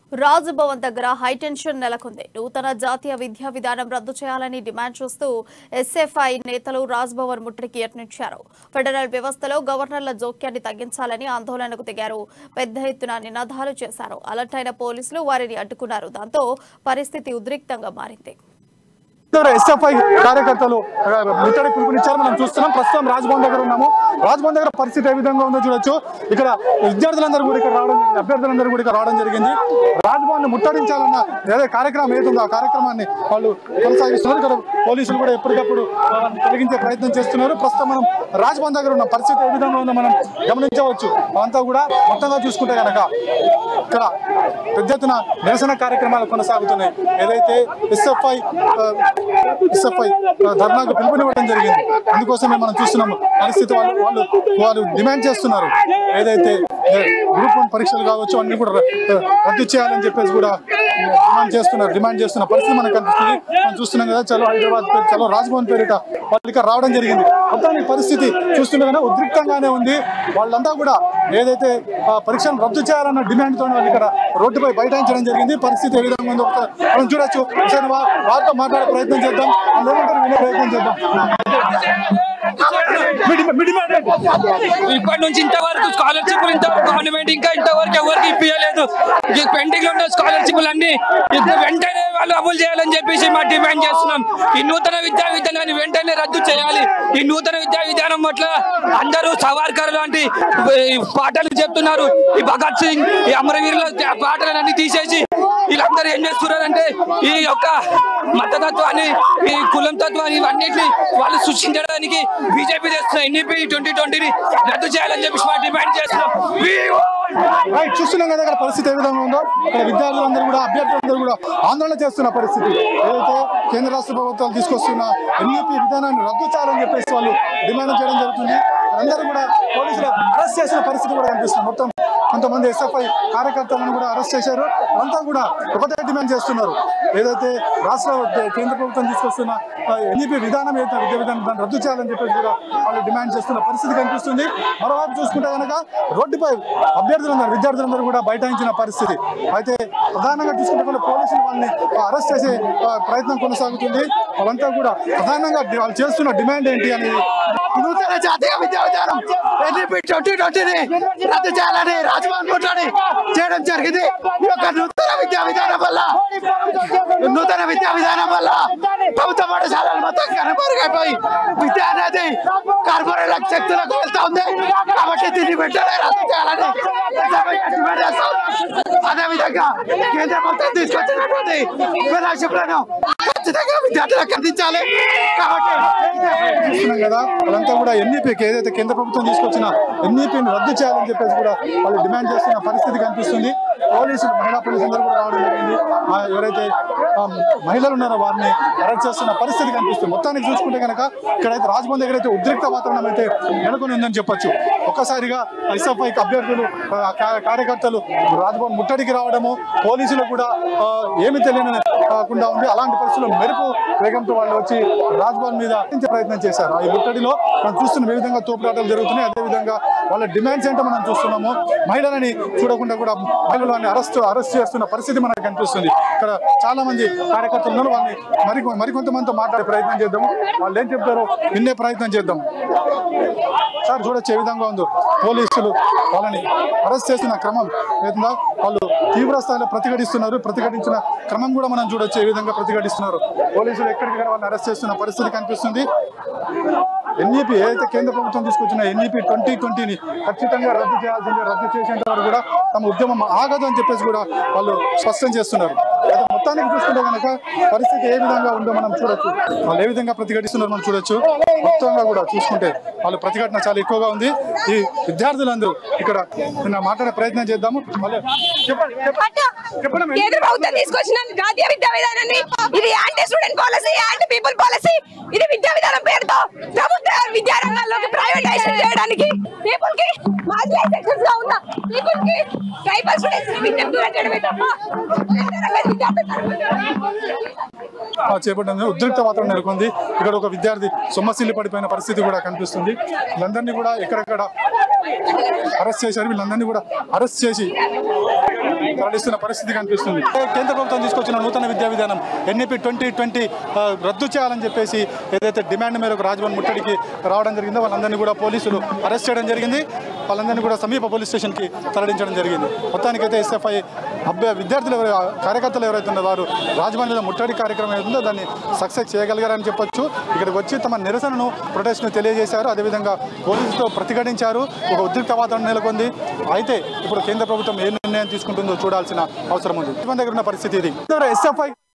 రాజ్భవన్ దగ్గర హైటెన్షన్ నెలకొంది నూతన జాతీయ విద్యా విధానం రద్దు చేయాలని డిమాండ్ చేస్తూ ఎస్ఎఫ్ఐ నేతలు రాజ్భవన్ ముట్టడికి యత్నించారు ఫెడరల్ వ్యవస్థలో గవర్నర్ల జోక్యాన్ని తగ్గించాలని ఆందోళనకు దిగారు పెద్ద ఎత్తున నినాదాలు చేశారు అలర్ట్ అయిన పోలీసులు వారిని అడ్డుకున్నారు దాంతో పరిస్థితి ఉద్రిక్తంగా మారింది ఎస్ఎఫ్ఐ కార్యకర్తలు ఆ, ముట్టడి పిలుపునిచ్చారు మనం చూస్తున్నాం ప్రస్తుతం రాజ్భవన్ దగ్గర ఉన్నాము రాజ్భవన్ దగ్గర పరిస్థితి ఏ విధంగా ఉందో చూడొచ్చు ఇక్కడ విద్యార్థులందరూ కూడా ఇక్కడ రావడం జరిగింది అభ్యర్థులందరూ కూడా ఇక్కడ రావడం జరిగింది రాజ్భవన్ ముట్టడించాలన్న ఏదో కార్యక్రమం ఏదుందో ఆ కార్యక్రమాన్ని వాళ్ళు కొనసాగిస్తున్నారు ఇక్కడ పోలీసులు కూడా ఎప్పటికప్పుడు వాళ్ళని తొలగించే ప్రయత్నం చేస్తున్నారు ప్రస్తుతం మనం రాజ్భవన్ దగ్గర ఉన్న పరిస్థితి ఏ విధంగా ఉందో మనం గమనించవచ్చు అంతా కూడా మొత్తంగా చూసుకుంటే కనుక ఇక్కడ పెద్ద ఎత్తున నిరసన కార్యక్రమాలు కొనసాగుతున్నాయి ఏదైతే ఎస్ఎఫ్ఐ ఎస్ఎఫ్ఐ ధర్నాకు పిలుపునివ్వడం జరిగింది అందుకోసమే మనం చూస్తున్నాము పరిస్థితి వాళ్ళు వాళ్ళు వాళ్ళు డిమాండ్ చేస్తున్నారు ఏదైతే గ్రూప్ వన్ పరీక్షలు కావచ్చు అన్ని కూడా ర- రద్దు చేయాలని చెప్పేసి కూడా డిమాండ్ చేస్తున్నారు డిమాండ్ చేస్తున్న పరిస్థితి మనకు కనిపిస్తుంది మనం చూస్తున్నాం కదా చలో హైదరాబాద్ పేరు చలో రాజ్భవన్ పేరిట వాళ్ళు ఇక్కడ రావడం జరిగింది మొత్తానికి పరిస్థితి చూస్తుంటే కనుక ఉద్రిక్తంగానే ఉంది వాళ్ళంతా కూడా ఏదైతే ఆ, పరీక్షను రద్దు చేయాలన్న డిమాండ్ తో వాళ్ళు ఇక్కడ రోడ్డుపై బైఠాయించడం జరిగింది పరిస్థితి ఏ విధంగా ఉందో ఒకసారి మనం చూడొచ్చు ఒకసారి వా- వారితో మాట్లాడే ప్రయత్నం చేద్దాం వాళ్ళు ఏమంటారు వినే ప్రయత్నం చేద్దాం మిడి- మిడి మాట ఏంటి? ఇప్పటి నుంచి ఇంతవరకు స్కాలర్షిప్ ఇంతవరకు గవర్నమెంట్ ఇంకా ఇంతవరకు ఎవరికి ఇప్పించలేదు ఈ పెండింగ్ లో ఉన్న స్కాలర్షిప్ అన్ని ఇప్పుడు వెంటనే వాళ్ళు అమలు చేయాలని చెప్పేసి మా డిమాండ్ చేస్తున్నాం ఈ నూతన విద్యా విధానాన్ని వెంటనే రద్దు చేయాలి ఈ నూతన విద్యా విధానం పట్ల అందరూ సవార్కర్ లాంటి ఈ పాటలు చెప్తున్నారు ఈ భగత్ సింగ్ ఈ అమరవీరుల పాటలన్నీ తీసేసి వీళ్ళందరూ ఏం చేస్తున్నారంటే ఈ యొక్క మతతత్వాన్ని ఈ కులం తత్వాన్ని ఇవన్నిటిని వాళ్ళు సృష్టించడానికి బీజేపీ చేస్తున్న ఎన్ఈపీ ట్వంటీ ట్వంటీని రద్దు చేయాలని చెప్పి మా డిమాండ్ చేస్తున్నాం We want రైట్ చూస్తున్నాం కదా ఇక్కడ పరిస్థితి ఏ విధంగా ఉందో ఇక్కడ విద్యార్థులందరూ కూడా అభ్యర్థులందరూ కూడా ఆందోళన చేస్తున్న పరిస్థితి ఏదైతే కేంద్ర రాష్ట్ర ప్రభుత్వాలు తీసుకొస్తున్న ఎన్ఈపీ విధానాన్ని రద్దు చేయాలని చెప్పేసి వాళ్ళు డిమాండ్ చేయడం జరుగుతుంది అందరూ కూడా పోలీసులు అరెస్ట్ చేసిన పరిస్థితి కూడా కనిపిస్తుంది మొత్తం కొంతమంది ఎస్ఎఫ్ఐ కార్యకర్తలను కూడా అరెస్ట్ చేశారు అంతా కూడా ఒకటే డిమాండ్ చేస్తున్నారు ఏదైతే రాష్ట్ర కేంద్ర ప్రభుత్వం తీసుకొస్తున్న ఎన్ఈపీ విధానం ఏదైతే విద్యా విధానం దాన్ని రద్దు చేయాలని చెప్పేసి కూడా వాళ్ళు డిమాండ్ చేస్తున్న పరిస్థితి కనిపిస్తుంది మరోవైపు చూసుకుంటే కనుక రోడ్డుపై అభ్యర్థులందరూ విద్యార్థులందరూ కూడా బైఠాయించిన పరిస్థితి అయితే ప్రధానంగా చూసుకుంటే కూడా పోలీసులు వాళ్ళని అరెస్ట్ చేసే ఆ, ప్రయత్నం కొనసాగుతుంది వాళ్ళంతా కూడా ప్రధానంగా డి- వాళ్ళు చేస్తున్న డిమాండ్ ఏంటి అనేది నూతన జాతీయ విద్యా విధానం ఎన్ఈపీ ట్వంటీ ట్వంటీని రద్దు చేయాలని రాజభవన్ ముట్టడి చేయడం జరిగింది ఈ యొక్క నూతన విద్యా విధానం వల్ల నూతన విద్యా విధానం వల్ల ప్రభుత్వ పాఠశాలలు మొత్తం కనుమరుగైపోయి విద్య అనేది కార్పొరేట్ శక్తులకు వెళ్తా ఉంది కాబట్టి దీన్ని వెంటనే రద్దు చేయాలని డిమాండ్ చేస్తాం. అదేవిధంగా కేంద్ర ప్రభుత్వం తీసుకొచ్చినటువంటి ఫెలోషిప్లను ఖచ్చితంగా విద్యార్థులకు అందించాలి కాబట్టి చూస్తున్నాం కదా వాళ్ళంతా కూడా ఎన్ఈపీకి ఏదైతే కేంద్ర ప్రభుత్వం తీసుకొచ్చిన ఎన్ఈపీని రద్దు చేయాలని చెప్పేసి కూడా వాళ్ళు డిమాండ్ చేస్తున్న పరిస్థితి కనిపిస్తుంది పోలీసులు మహిళా పోలీసులు అందరూ కూడా రావడం జరిగింది ఆ ఎవరైతే ఆ, మహిళలు ఉన్నారో వారిని అరెస్ట్ చేస్తున్న పరిస్థితి కనిపిస్తుంది మొత్తానికి చూసుకుంటే కనుక ఇక్కడైతే రాజభవన్ దగ్గర అయితే ఉద్రిక్త వాతావరణం అయితే నెలకొని ఉందని చెప్పొచ్చు ఒక్కసారిగా ఎస్ఎఫ్ఐ అభ్యర్థులు ఆ, కా- కార్యకర్తలు రాజభవన్ ముట్టడికి రావడము పోలీసులు కూడా ఆ, ఏమీ తెలియని కాకుండా ఉంది అలాంటి పరిస్థితుల్లో మెరుపు వేగంతో వాళ్ళు వచ్చి రాజ్భవన్ మీద ఆపించే ప్రయత్నం చేశారు ఈ ముట్టడిలో మనం చూస్తున్న ఏ విధంగా తోపులాటలు జరుగుతున్నాయి అదే విధంగా వాళ్ళ డిమాండ్స్ ఏంటో మనం చూస్తున్నాము మహిళలని చూడకుండా కూడా మహిళలని అరెస్ట్ అరెస్ట్ చేస్తున్న పరిస్థితి మనకు కనిపిస్తుంది ఇక్కడ చాలా మంది కార్యకర్తలు ఉన్నారు వాళ్ళని మరి మరికొంతమందితో మాట్లాడే ప్రయత్నం చేద్దాము వాళ్ళు ఏం చెప్తారో విన్నే ప్రయత్నం చేద్దాం సార్ చూడొచ్చు ఏ విధంగా ఉందో పోలీసులు వాళ్ళని అరెస్ట్ చేస్తున్న క్రమం ఏదైనా వాళ్ళు తీవ్ర స్థాయిలో ప్రతిఘటిస్తున్నారు ప్రతిఘటించిన క్రమం కూడా మనం చూడొచ్చు ఏ విధంగా ప్రతిఘటిస్తున్నారు పోలీసులు ఎక్కడికక్కడ వాళ్ళని అరెస్ట్ చేస్తున్న పరిస్థితి కనిపిస్తుంది ఎన్ఈపీ ఏదైతే కేంద్ర ప్రభుత్వం తీసుకొచ్చిన ఎన్ఈపీ ట్వంటీ ట్వంటీని ఖచ్చితంగా రద్దు చేయాల్సిందే రద్దు చేసేంత వరకు కూడా తమ ఉద్యమం ఆగదు అని చెప్పేసి కూడా వాళ్ళు స్పష్టం చేస్తున్నారు అయితే మొత్తానికి చూసుకుంటే కనుక పరిస్థితి ఏ విధంగా ఉందో మనం చూడొచ్చు వాళ్ళు ఏ విధంగా ప్రతిఘటిస్తున్నారో మనం చూడొచ్చు మొత్తంగా కూడా చూసుకుంటే వాళ్ళు ప్రతిఘటన చాలా ఎక్కువగా ఉంది ఈ విద్యార్థులందరూ ఇక్కడ నిన్న మాట్లాడే ప్రయత్నం చేద్దాము మళ్ళీ చెప్పండి చెప్పండి చెప్పండి కేంద్ర ప్రభుత్వం తీసుకొచ్చిన జాతీయ విద్యా విధానాన్ని ఇది anti student policy anti people policy ఇది విద్యా విధానం పేరుతో ప్రభుత్వ విద్యా రంగాల్లోకి ప్రైవేటైజేషన్ చేయడానికి పీపుల్ కి మార్జినలైజేషన్స్ గా ఉన్న పీపుల్ కి ట్రైబల్ స్టూడెంట్స్ ని విద్య దూరం చేయడమే తప్ప కేంద్ర రంగ విద్యార్థి ఆ చేపట్టిన ఉద్రిక్త వాతావరణం నెలకొంది ఇక్కడ ఒక విద్యార్థి సొమ్మసిల్లి పడిపోయిన పరిస్థితి కూడా కనిపిస్తుంది వీళ్ళందరినీ కూడా ఎక్కడెక్కడ అరెస్ట్ చేశారు వీళ్ళందరినీ కూడా అరెస్ట్ చేసి తరలిస్తున్న పరిస్థితి కనిపిస్తుంది కేంద్ర ప్రభుత్వం తీసుకొచ్చిన నూతన విద్యా విధానం ఎన్ఈపి ట్వంటీ ట్వంటీ రద్దు చేయాలని చెప్పేసి ఏదైతే డిమాండ్ మేరకు రాజ్భవన్ ముట్టడికి రావడం జరిగిందో వాళ్ళందరినీ కూడా పోలీసులు అరెస్ట్ చేయడం జరిగింది వాళ్ళందరినీ కూడా సమీప పోలీస్ స్టేషన్కి తరలించడం జరిగింది మొత్తానికైతే ఎస్ఎఫ్ఐ అభ్య విద్యార్థులు ఎవరు కార్యకర్తలు ఎవరైతే ఉన్నారో వారు రాజభవన్ మీద ముట్టడి కార్యక్రమం ఏదైతుందో దాన్ని సక్సెస్ చేయగలిగారని చెప్పొచ్చు ఇక్కడికి వచ్చి తమ నిరసనను ప్రొటెస్ట్ను తెలియజేశారు అదేవిధంగా పోలీసులతో ప్రతిఘటించారు ఒక ఉద్రిక్త వాతావరణం నెలకొంది అయితే ఇప్పుడు కేంద్ర ప్రభుత్వం ఏ నిర్ణయం తీసుకుంటుందో చూడాల్సిన అవసరం ఉంది ఇబ్బంది దగ్గర ఉన్న పరిస్థితి ఇది ఎస్ఎఫ్ఐ